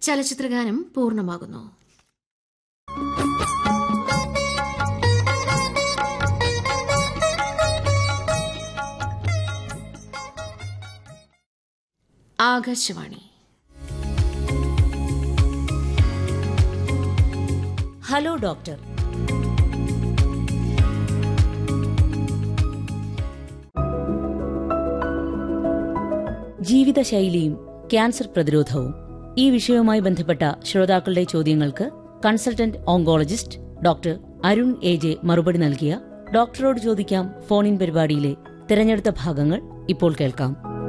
ചലച്ചിത്രഗാനം പൂർണ്ണമാകുന്നു Akashvani hello doctor ജീവിതശൈലിയും cancer പ്രതിരോധവും ഈ വിഷയവുമായി ബന്ധപ്പെട്ട ശ്രോതാക്കളുടെ ചോദ്യങ്ങൾക്ക് consultant oncologist doctor Arun A J മറുപടി നൽകിയ ഡോക്ടറോട് ചോദിക്കാം ഫോണിൻ പരിപാടിയിലെ തിരഞ്ഞെടുത്ത ഭാഗങ്ങൾ ഇപ്പോൾ കേൾക്കാം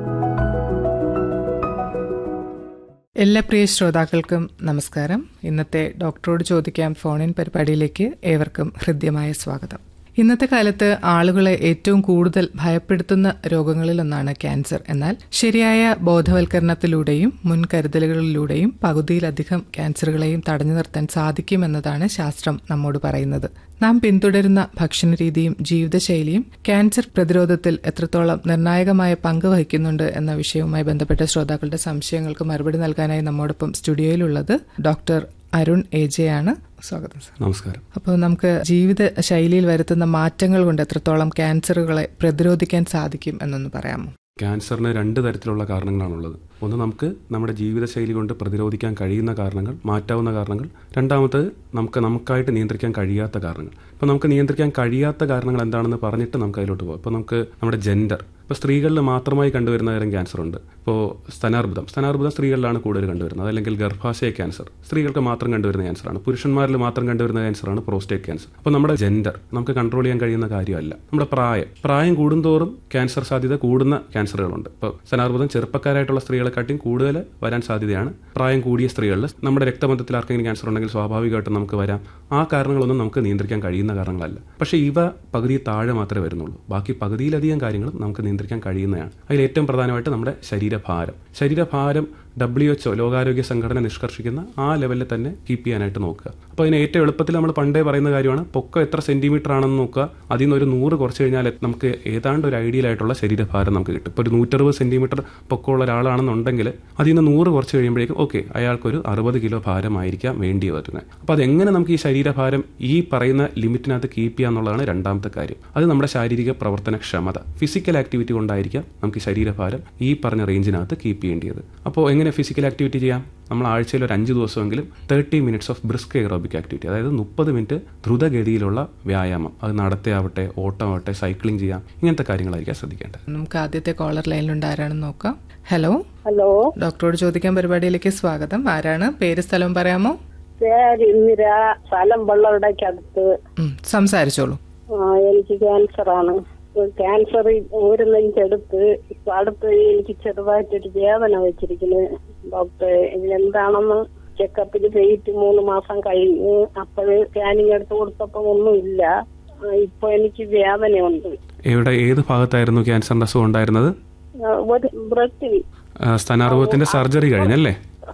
എല്ലാ പ്രിയ ശ്രോതാക്കൾക്കും നമസ്കാരം ഇന്നത്തെ ഡോക്ടറോട് ചോദിക്കാം ഫോണിൻ പരിപാടിയിലേക്ക് ഏവർക്കും ഹൃദ്യമായ സ്വാഗതം ഇന്നത്തെ കാലത്ത് ആളുകളെ ഏറ്റവും കൂടുതൽ ഭയപ്പെടുത്തുന്ന രോഗങ്ങളിലൊന്നാണ് ക്യാൻസർ എന്നാൽ ശരിയായ ബോധവൽക്കരണത്തിലൂടെയും മുൻകരുതലുകളിലൂടെയും പകുതിയിലധികം ക്യാൻസറുകളെയും തടഞ്ഞു നിർത്താൻ സാധിക്കുമെന്നതാണ് ശാസ്ത്രം നമ്മോട് പറയുന്നത് നാം പിന്തുടരുന്ന ഭക്ഷണരീതിയും ജീവിതശൈലിയും ക്യാൻസർ പ്രതിരോധത്തിൽ എത്രത്തോളം നിർണായകമായ പങ്ക് വഹിക്കുന്നുണ്ട് എന്ന വിഷയവുമായി ബന്ധപ്പെട്ട ശ്രോതാക്കളുടെ സംശയങ്ങൾക്ക് മറുപടി നൽകാനായി നമ്മോടൊപ്പം സ്റ്റുഡിയോയിലുള്ളത് ഡോക്ടർ അരുൺ എ ജെ ആണ് സ്വാഗതം സർ നമസ്കാരം അപ്പോൾ നമുക്ക് ജീവിത ശൈലിയിൽ വരുത്തുന്ന മാറ്റങ്ങൾ കൊണ്ട് എത്രത്തോളം ക്യാൻസറുകളെ പ്രതിരോധിക്കാൻ സാധിക്കും എന്നൊന്ന് പറയാമോ ക്യാൻസറിന് രണ്ട് തരത്തിലുള്ള കാരണങ്ങളാണുള്ളത് ഒന്ന് നമുക്ക് നമ്മുടെ ജീവിതശൈലി കൊണ്ട് പ്രതിരോധിക്കാൻ കഴിയുന്ന കാരണങ്ങൾ മാറ്റാവുന്ന കാരണങ്ങൾ രണ്ടാമത്തത് നമുക്ക് നമുക്കായിട്ട് നിയന്ത്രിക്കാൻ കഴിയാത്ത കാരണങ്ങൾ അപ്പോൾ നമുക്ക് നിയന്ത്രിക്കാൻ കഴിയാത്ത കാരണങ്ങൾ എന്താണെന്ന് പറഞ്ഞിട്ട് നമുക്ക് അതിലോട്ട് പോകാം ഇപ്പോൾ നമുക്ക് നമ്മുടെ ജെൻഡർ ഇപ്പോൾ സ്ത്രീകളിൽ മാത്രമായി കണ്ടുവരുന്ന തരം ക്യാൻസർ ഉണ്ട് ഇപ്പോൾ സ്തനാർബുദം സ്തനാർബുദം സ്ത്രീകളിലാണ് കൂടുതൽ കണ്ടുവരുന്നത് അല്ലെങ്കിൽ ഗർഭാശയ ക്യാൻസർ സ്ത്രീകൾക്ക് മാത്രം കണ്ടുവരുന്ന ക്യാൻസറാണ് പുരുഷന്മാരിൽ മാത്രം കണ്ടുവരുന്ന ക്യാൻസറാണ് പ്രോസ്റ്റേറ്റ് ക്യാൻസർ അപ്പോൾ നമ്മുടെ ജെൻഡർ നമുക്ക് കൺട്രോൾ ചെയ്യാൻ കഴിയുന്ന കാര്യമല്ല നമ്മുടെ പ്രായം പ്രായം കൂടുന്തോറും ക്യാൻസർ സാധ്യത കൂടുന്ന ക്യാൻസറുകളുണ്ട് ഇപ്പോൾ സ്തനാർബുദം ചെറുപ്പക്കാരായിട്ടുള്ള സ്ത്രീകളെക്കാട്ടിയും കൂടുതൽ വരാൻ സാധ്യതയാണ് പ്രായം കൂടിയ സ്ത്രീകളിൽ നമ്മുടെ രക്തബന്ധത്തിൽ ആർക്കെങ്കിലും ക്യാൻസർ ഉണ്ടെങ്കിൽ സ്വാഭാവികമായിട്ടും നമുക്ക് വരാം ആ കാരണങ്ങളൊന്നും നമുക്ക് നിയന്ത്രിക്കാൻ കഴിയുന്ന കാരണങ്ങളല്ല പക്ഷേ ഇവ പകുതി താഴെ മാത്രമേ വരുന്നുള്ളൂ ബാക്കി പകുതിയിലധികം കാര്യങ്ങളും നമുക്ക് നിയന്ത്രിക്കാൻ കഴിയുന്നതാണ് അതിൽ ഏറ്റവും പ്രധാനമായിട്ട് നമ്മുടെ ശരീരഭാരം ശരീരഭാരം ഡബ്ല്യു എച്ച്ഒ ലോകാരോഗ്യ സംഘടന നിഷ്കർഷിക്കുന്ന ആ ലെവലിൽ തന്നെ കീപ്പ് ചെയ്യാനായിട്ട് നോക്കുക അപ്പോൾ അതിന് ഏറ്റവും എളുപ്പത്തിൽ നമ്മൾ പണ്ടേ പറയുന്ന കാര്യമാണ് പൊക്കം എത്ര സെന്റിമീറ്റർ ആണെന്ന് നോക്കുക അതിൽ നിന്ന് ഒരു നൂറ് കുറച്ച് കഴിഞ്ഞാൽ നമുക്ക് ഏതാണ്ട് ഒരു ഐഡിയൽ ആയിട്ടുള്ള ശരീരഭാരം നമുക്ക് കിട്ടും ഇപ്പോൾ ഒരു നൂറ്ററുപത് സെന്റിമീറ്റർ പൊക്കമുള്ള ഒരാളാണെന്നുണ്ടെങ്കിൽ അതിൽ നിന്ന് നൂറ് കുറച്ച് കഴിയുമ്പോഴേക്കും ഓക്കെ അയാൾക്കൊരു അറുപത് കിലോ ഭാരമായിരിക്കാം വേണ്ടി വരുന്നത് അപ്പോൾ അതെങ്ങനെ നമുക്ക് ഈ ശരീരഭാരം ഈ പറയുന്ന ലിമിറ്റിനകത്ത് കീപ്പ് ചെയ്യുക എന്നുള്ളതാണ് രണ്ടാമത്തെ കാര്യം അത് നമ്മുടെ ശാരീരിക പ്രവർത്തന ക്ഷമത ഫിസിക്കൽ ആക്ടിവിറ്റി കൊണ്ടായിരിക്കാം നമുക്ക് ഈ ശരീരഭാരം ഈ പറഞ്ഞ റേഞ്ചിനകത്ത് കീപ്പ് ചെയ്യേണ്ടത് അപ്പോൾ എങ്ങനെ ഫിസിക്കൽ ആക്ടിവിറ്റി ചെയ്യാം നമ്മൾ ആഴ്ചയിൽ ഒരു അഞ്ച് ദിവസമെങ്കിലും thirty minutes of brisk aerobic activity അതായത് മുപ്പത് മിനിറ്റ് ദ്രുതഗതിയിലുള്ള വ്യായാമം അത് നടത്തയാവട്ടെ ഓട്ടമാവട്ടെ സൈക്ലിംഗ് ചെയ്യാം ഇങ്ങനത്തെ കാര്യങ്ങളായിരിക്കാം ശ്രദ്ധിക്കേണ്ടത് നമുക്ക് ആദ്യത്തെ കോളർ ലൈനിലുണ്ട് ആരാണെന്ന് നോക്കാം ഹലോ ഹലോ ഡോക്ടറോട് ചോദിക്കാൻ പരിപാടിയിലേക്ക് സ്വാഗതം ആരാണ് പേര് സ്ഥലവും പറയാമോ പേര് ഇന്ദിര സ്ഥലം വെള്ളവിടയ്ക്കടുത്ത് ഉം, സംസാരിച്ചോളൂ ആ, എനിക്ക് ക്യാൻസർ ആണ് ക്യാൻസർ ഒരു നെഞ്ചെടുത്ത് ഇപ്പൊ അടുത്ത് എനിക്ക് ചെറുതായിട്ടൊരു വേദന വെച്ചിരിക്കുന്നു ഡോക്ടർ എന്താണെന്ന് ചെക്കപ്പിന് പോയിട്ട് മൂന്ന് മാസം കഴിഞ്ഞ് അപ്പോഴ് സ്കാനിങ് എടുത്ത് കൊടുത്തപ്പോ ഒന്നുമില്ല ആ, ഇപ്പൊ എനിക്ക് വേദനയുണ്ട് എവിടെ ഏത് ഭാഗത്തായിരുന്നു ക്യാൻസറിന്റെ അസുഖം ഉണ്ടായിരുന്നത് ആ, ഒരു ബ്രത്തിൽ ആ, സ്തനാർബുദത്തിന്റെ സർജറി കഴിഞ്ഞല്ലേ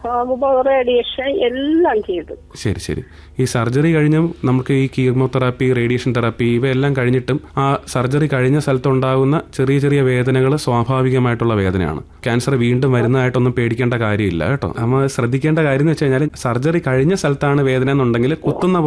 റേഡിയേഷൻ എല്ലാം ചെയ്തു ശരി ശരി ഈ സർജറി കഴിഞ്ഞും നമുക്ക് ഈ കീമോതെറാപ്പി റേഡിയേഷൻ തെറാപ്പി ഇവയെല്ലാം കഴിഞ്ഞിട്ടും ആ സർജറി കഴിഞ്ഞ സ്ഥലത്തുണ്ടാകുന്ന ചെറിയ ചെറിയ വേദനകൾ സ്വാഭാവികമായിട്ടുള്ള വേദനയാണ് ക്യാൻസർ വീണ്ടും വരുന്നതായിട്ടൊന്നും പേടിക്കേണ്ട കാര്യമില്ല കേട്ടോ നമ്മൾ ശ്രദ്ധിക്കേണ്ട കാര്യം എന്ന് വെച്ച് കഴിഞ്ഞാൽ സർജറി കഴിഞ്ഞ സ്ഥലത്താണ് വേദന എന്നുണ്ടെങ്കിൽ കുത്തുന്ന